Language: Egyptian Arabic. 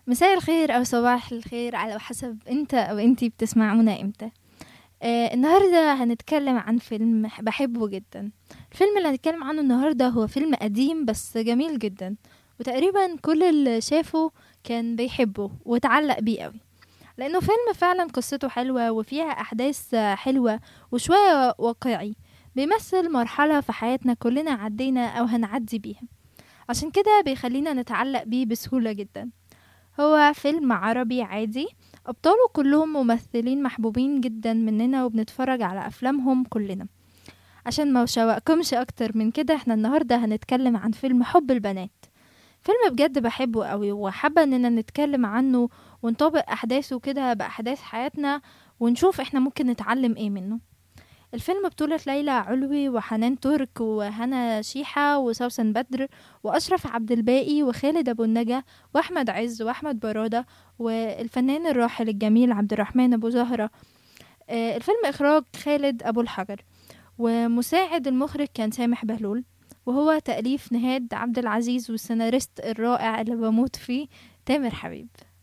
مساء الخير أو صباح الخير على حسب انت أو انتي بتسمعونا امتى آه النهاردة هنتكلم عن فيلم بحبه جدا الفيلم اللي هنتكلم عنه النهاردة هو فيلم قديم بس جميل جدا وتقريبا كل اللي شافه كان بيحبه وتعلق بيه قوي لأنه فيلم فعلا قصته حلوة وفيها أحداث حلوة وشوية واقعي بيمثل مرحلة في حياتنا كلنا عدينا أو هنعدي بيها عشان كده بيخلينا نتعلق بيه بسهولة جدا هو فيلم عربي عادي أبطاله كلهم ممثلين محبوبين جدا مننا وبنتفرج على أفلامهم كلنا عشان ما شوقكمش أكتر من كده احنا النهاردة هنتكلم عن فيلم حب البنات فيلم بجد بحبه قوي وحابة اننا نتكلم عنه ونطابق أحداثه كده بأحداث حياتنا ونشوف احنا ممكن نتعلم ايه منه الفيلم بطولة ليلى علوي وحنان ترك وهنا شيحة وسوسن بدر وأشرف عبد الباقي وخالد أبو النجا وأحمد عز وأحمد برادة والفنان الراحل الجميل عبد الرحمن أبو زهرة آه، الفيلم إخراج خالد أبو الحجر ومساعد المخرج كان سامح بهلول وهو تأليف نهاد عبد العزيز والسيناريست الرائع اللي بموت فيه تامر حبيب